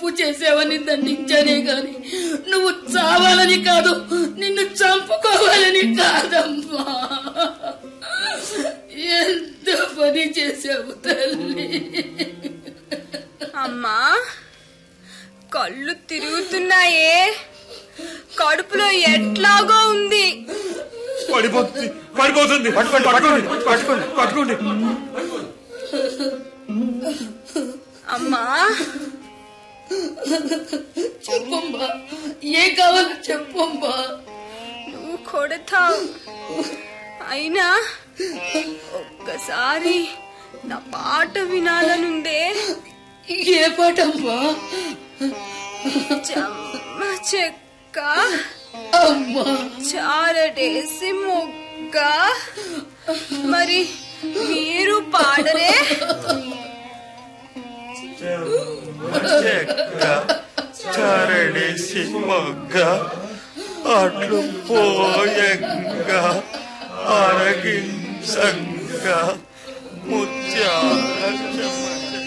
తప్పు చేసావని దండించానే గాని నువ్వు చావాలని కాదు నిన్ను చంపుకోవాలని కాదమ్మా ఎంత పని చేసావు తల్లి అమ్మా కళ్ళు తిరుగుతున్నాయే కడుపులో ఎట్లాగో ఉంది పడిపోతుంది పడిపోతుంది పట్టుకోండి పట్టుకోండి పట్టుకోండి పట్టుకోండి అమ్మా చెప్పమ్మా ఏ కావాలో చెప్పమ్మా నువ్వు కొడతావు అయినా ఒక్కసారి నా పాట వినాలనుందే ఏ పాటమ్మా చెమ్మ చెక్క అమ్మా చారడేసి మొగ్గ మరి మీరు పాడరే చెక్క చరణేసి మొగ్గ అట్లు పోయంగా అరగించంగా ముత్యాల చెమ్మ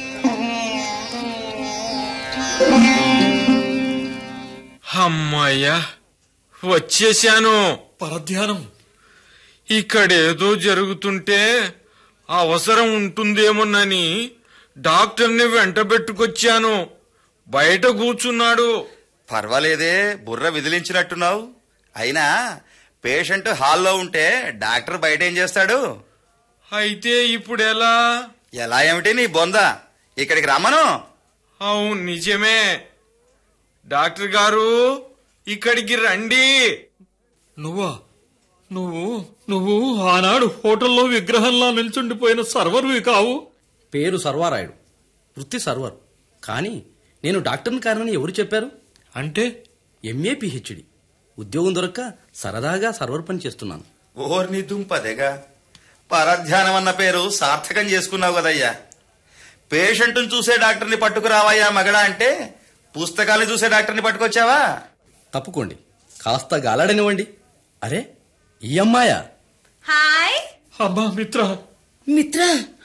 అమ్మాయ్యా వచ్చేశాను పరధ్యానం ఇక్కడేదో జరుగుతుంటే అవసరం ఉంటుందేమోనని డాక్టర్ని వెంట పెట్టుకొచ్చాను బయట కూర్చున్నాడు పర్వాలేదే బుర్ర విదిలించినట్టున్నావు అయినా పేషెంట్ హాల్లో ఉంటే డాక్టర్ బయట ఏం చేస్తాడు అయితే ఇప్పుడెలా ఎలా ఏమిటి నీ బొంద ఇక్కడికి రమ్మను అవును నిజమే డాక్టర్ గారు ఇక్కడికి రండి నువ్వా నువ్వు నువ్వు ఆనాడు హోటల్లో విగ్రహంలా నిల్చుండిపోయిన సర్వర్వి కావు పేరు సర్వారాయుడు వృత్తి సర్వర్ కానీ నేను డాక్టర్ని కారణని ఎవరు చెప్పారు అంటే ఎంఏ పిహెచ్డి ఉద్యోగం దొరక్క సరదాగా సర్వర్ పని చేస్తున్నాను ఓర్ని దుంపదేగా పరధ్యానం అన్న పేరు సార్థకం చేసుకున్నావు కదయ్యా పేషెంట్ను చూసే డాక్టర్ని పట్టుకురావయ్యా మగడా అంటే పుస్తకాలు చూసే డాక్టర్ని పట్టుకొచ్చావా తప్పుకోండి కాస్త గాలాడనివ్వండి అరే ఈ అమ్మాయా హాయ్ అమ్మా మిత్ర మిత్ర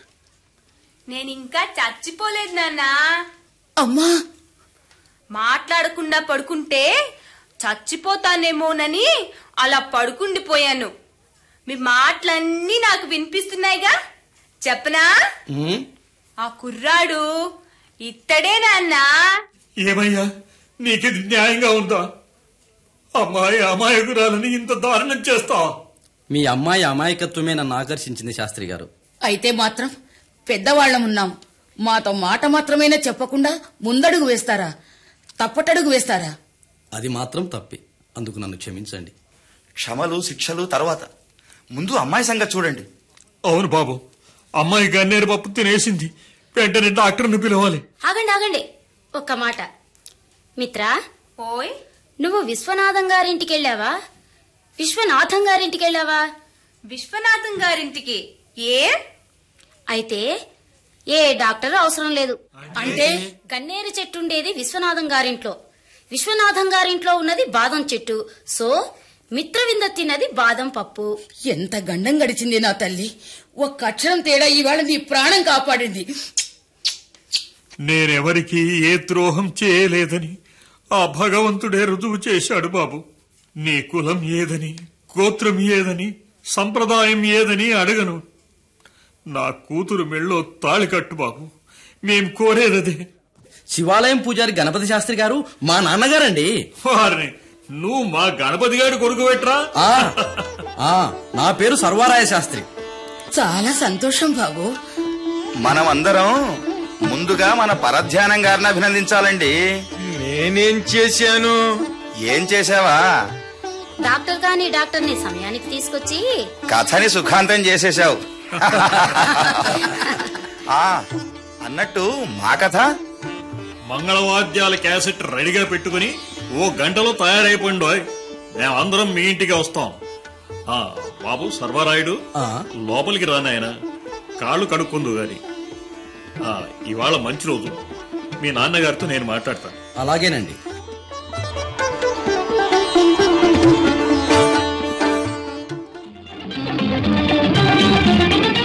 నేను ఇంకా చచ్చిపోలేదు నాన్నా అమ్మా మాట్లాడకుండా పడుకుంటే చచ్చిపోతానేమోనని అలా పడుకుండిపోయాను మీ మాటలన్నీ నాకు వినిపిస్తున్నాయిగా చెప్పనా ఉమ్, ఆ కుర్రాడు ఇత్తడే నాన్నా ఏమయ్యా నీకిది న్యాయంగా ఉందా అమ్మాయి అమాయకురాలని ఇంత దారుణం చేస్తావా మీ అమ్మాయి అమాయకత్వమే నన్ను ఆకర్షించింది శాస్త్రి గారు అయితే మాత్రం పెద్దవాళ్లమున్నాం మాతో మాట మాత్రమైనా చెప్పకుండా ముందడుగు వేస్తారా తప్పటడుగు వేస్తారా అది మాత్రం తప్పే అందుకు నన్ను క్షమించండి క్షమలు శిక్షలు తర్వాత ముందు అమ్మాయి సంగతి చూడండి అవును బాబు అమ్మాయి గన్నేరు పప్పు తినేసింది వెంటనే డాక్టర్ని పిలవాలి ఆగండి ఆగండి ఒక్క మాట మిత్రా ఓయ్ నువ్వు విశ్వనాథం గారింటికి వెళ్ళావా విశ్వనాథం గారింటికి వెళ్ళావా విశ్వనాథం గారింటికి ఏ అయితే ఏ డాక్టర్ అవసరం లేదు అంటే గన్నేరు చెట్టు ఉండేది విశ్వనాథం గారింట్లో విశ్వనాథం గారింట్లో ఉన్నది బాదం చెట్టు సో మిత్రవింద తిన్నది బాదం పప్పు ఎంత గండం గడిచింది నా తల్లి ఒక్క అక్షరం తేడా ఈవేళ నీ ప్రాణం కాపాడింది నేనెవరికి ఏ ద్రోహం చేయలేదని ఆ భగవంతుడే రుజువు చేశాడు బాబు నీ కులం ఏదని గోత్రం ఏదని సంప్రదాయం ఏదని అడగను నా కూతురు మెళ్ళో తాళి కట్టు బాబు మేం కోరేదదే శివాలయం పూజారి గణపతి శాస్త్రి గారు మా నాన్నగారండి వారిని నువ్వు మా గణపతి గారి కొడుకు పెట్టరా ఆ, ఆ, నా పేరు సర్వారాయ శాస్త్రి చాలా సంతోషం బాబు మనం అందరం ముందుగా మన పరధ్యానం గారిని అభినందించాలండి నేనేం చేశాను ఏం చేసావా డాక్టర్ గాని డాక్టర్ని సమయానికి తీసుకొచ్చి కథని సుఖాంతం చేసేశావు ఆ అన్నట్టు మా కథ మంగళవాద్యాల క్యాసెట్ రెడీగా పెట్టుకుని ఓ గంటలో తయారైపోయిండోయ్ మేమందరం మీ ఇంటికి వస్తాం ఆ బాబు సర్వరాయుడు ఆ, లోపలికి రానాయన కాళ్ళు కడుక్కుందు గాని ఆ, ఇవాళ మంచి రోజు మీ నాన్నగారితో నేను మాట్లాడతాను అలాగేనండి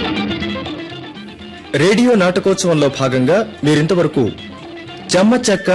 రేడియో నాటకోత్సవంలో భాగంగా మీరింతవరకు చెమ్మ చెక్క